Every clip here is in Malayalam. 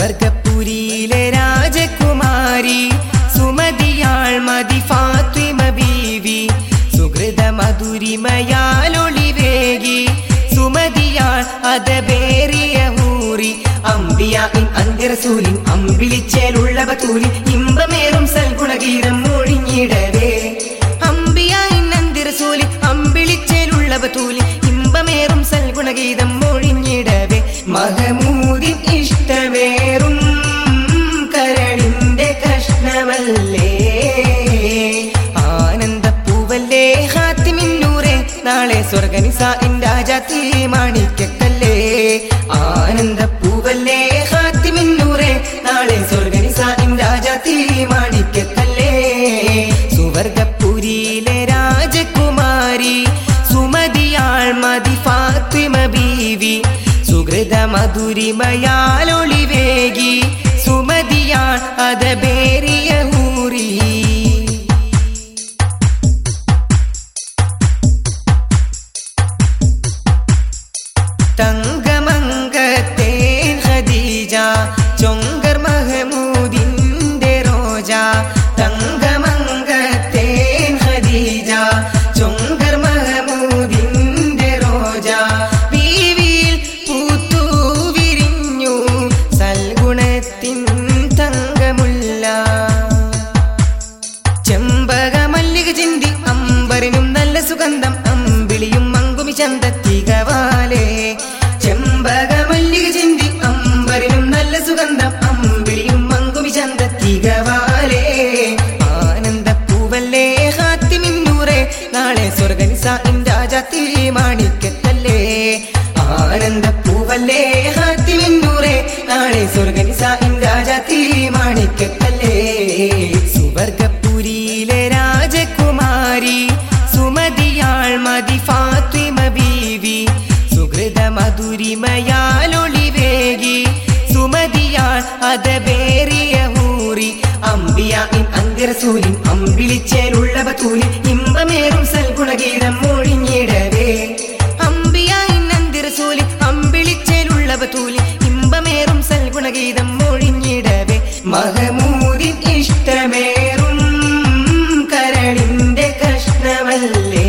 സുവർഗപുരിയിലെ രാജകുമാരി സുമതിയാൾ മതി ഫാത്തിമ ബീവി സുഹൃത മധുരിമയാലൊളിവേകി സുമതിയാൾ അതബേറിയ ഹൂറി അമ്പിയ ഇൻ അന്ത്യറസൂലിൻ അമ്പിളിച്ചേലുള്ള ബത്തൂലി ഇമ്പമേറും സൽഗുണഗീതം മൊഴിഞ്ഞിടവേ അമ്പിയ ഇൻ അന്ത്യറസൂലി അമ്പിളിച്ചേലുള്ള ബത്തൂലി ഇമ്പമേറും സൽഗുണഗീതം മൊഴിഞ്ഞിടവേ മഹമൂദിൻ ഇഷ്ടമേറും കരളിന്റെ കഷ്ണമല്ലേ ആനന്ദപ്പൂവല്ലേ ഹാത്തിമിന്നൂറെ നാളെ സ്വർഗനിസ രാജാത്തി മാണിക്കല്ലേ ആനന്ദപ്പൂവല്ലേ ഹാത്തിമിന്നൂറെ നാളെ സ്വർഗനിസ രാജാത്തി മാണിക്കല്ലേ സുവർഗപുരിയിലെ രാജകുമാരി സുമതിയാൾ മതി ഫാത്തിമ ബീവി സുഹൃത മധുരിമയാലൊളിവേകി സുമതിയാൾ അതബേറിയ ഹൂറി തങ്കമംഗത്തേൻ ഖദീജ ചൊങ്കർ മഹമൂദിന്റെ റോജ തങ്കമംഗത്തേൻ ഖദീജ ചൊങ്കർ മഹമൂദിന്റെ റോജ ബീവിയിൽ പൂത്തു വിരിഞ്ഞു സൽഗുണത്തിൻ തങ്കമുല്ല ചെമ്പക മല്ലിക ചിന്തി അമ്പരനും നല്ല സുഗന്ധം അമ്പിളിയും മങ്കുമി ചന്തത്തികവാലേ ചെമ്പക മല്ലിക ചിന്തി അമ്പരനും നല്ല സുഗന്ധം അമ്പിളിയും മങ്കുമി ചന്തത്തികവാലേ ആനന്ദപ്പൂവല്ലേ ഹാത്തിമിന്നൂറെ നാളെ സ്വർഗനിസ രാജാത്തി മാണിക്കത്തല്ലേ ആനന്ദപ്പൂവല്ലേ ഹാത്തിമിന്നൂറെ നാളെ സ്വർഗനിസ രാജാത്തി മാണിക്കത്തല്ലേ സുവർഗപുരിയിലെ രാജകുമാരി സുമതിയാൾ മതി ഫാത്തിമ ബീവി സുഹൃത മധുരിമയാലൊളിവേകി സുമതിയാൾ അതബേറിയ ഹൂറി അമ്പിയ ഇൻ അന്ത്യറസൂലിൻ അമ്പിളിച്ചേലുള്ള ബത്തൂലി ഇമ്പമേറും സൽഗുണഗീതം മൊഴിഞ്ഞിടവേ അമ്പിയ ഇൻ അന്ത്യറസൂലി അമ്പിളിച്ചേലുള്ള ബത്തൂലി ഇമ്പമേറും സൽഗുണഗീതം മൊഴിഞ്ഞിടവേ മഹമൂദിൻ ഇഷ്ടമേറും കരളിന്റെ കഷ്ണമല്ലേ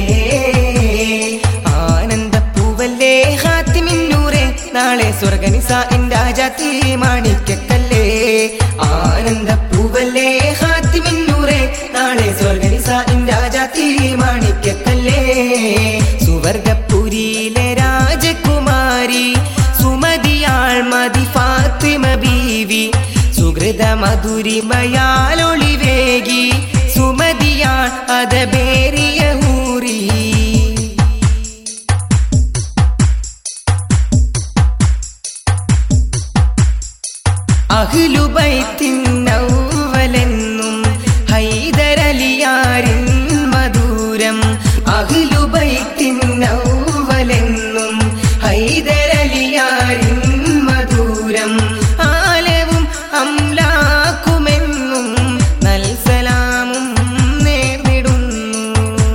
ആനന്ദപ്പൂവല്ലേ ഹാത്തിമിന്നൂറെ നാളെ സ്വർഗനിസ രാജാത്തി മാണിക്കല്ലേ ആനന്ദപ്പൂവല്ലേ ഹാത്തിമിന്നൂറെ നാളെ സ്വർഗനിസ രാജാത്തി മാണിക്കല്ലേ സുവർഗപുരിയിലെ രാജകുമാരി സുമതിയാൾ മതി ഫാത്തിമ ബീവി സുഹൃത മധുരിമയാലൊളിവേകി സുമതിയാൾ അതബേറിയ ഹൂറി അഖിലുബൈത്തിന്നൗവലെന്നും ഹൈദരലിയാരിൻ മധുരം അഖിലുബൈത്തിന്നൗവലെന്നും ഹൈദരലിയാരിൻ മധുരം ആലവും അംലാക്കുമെന്നും നൽസലാമും നേർന്നിടുന്നു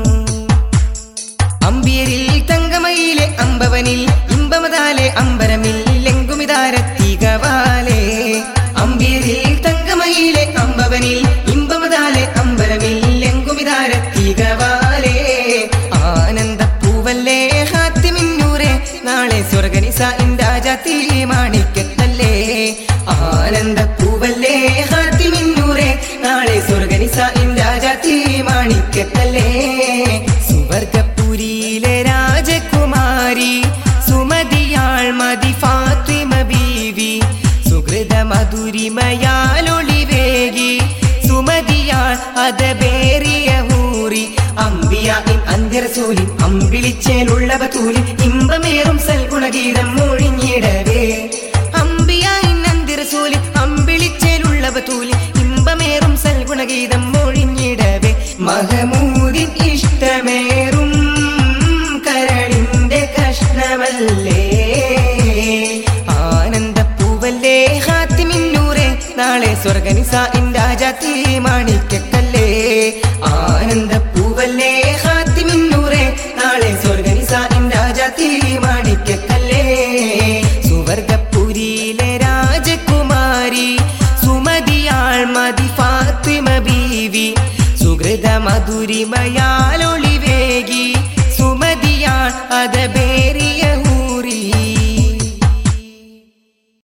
അമ്പിയരിൽ തങ്കമയിലെ അമ്പവനിൽ ഇമ്പമതാലെ അമ്പരമിൽ ലെങ്കുമിതാരത്തികവാലേ അമ്പിയരിൽ തങ്കമയിലെ അമ്പവനിൽ ഇമ്പമതാലെ അമ്പരമിൽ ലെങ്കുമിതാരത്തികവാലേ ആനന്ദപ്പൂവല്ലേ ഹാത്തിമിന്നൂരെ നാളെ സ്വർഗനിസ രാജാത്തി മാണിക്കത്തല്ലേ ആനന്ദപ്പൂവല്ലേ ഹാത്തിമിന്നൂരെ നാളെ സ്വർഗനിസ രാജാത്തി മാണിക്കത്തല്ലേ സുവർഗപുരിയിലെ രാജകുമാരി സുമതിയാൾ മതി ഫാത്തിമ ബീവി സുഹൃത മധുരിമയാലൊളിവേകി സുമതിയാൾ അതബേറിയ ഹൂറി അമ്പിയ ഇൻ അന്ത്യറസൂലിൻ അമ്പിളിച്ചേലുള്ള ബത്തൂലിൻ ഇമ്പമേറും സൽഗുണഗീതം മൊഴിഞ്ഞിടവേ അമ്പിയ ഇൻ അന്ത്യറസൂലിൻ അമ്പിളിച്ചേലുള്ള ബത്തൂലിൻ ഇമ്പമേറും സൽഗുണഗീതം മൊഴിഞ്ഞിടവേ മഹമൂദിൻ ഇഷ്ടമേറും കരളിന്റെ കഷ്ണമല്ലേ ആനന്ദപ്പൂവല്ലേ ഹാത്തിമിന്നൂറെ നാളെ സ്വർഗനിസ രാജാത്തി മാണിക്കല്ലേ ആനന്ദപ്പൂവല്ലേ ഹാത്തിമിന്നൂറെ നാളെ സ്വർഗനിസ രാജാത്തി മാണിക്കല്ലേ സുവർഗപുരിയിലെ രാജകുമാരി ഫാത്തിമ ബീവി സുഹൃത മധുരിമയാലോ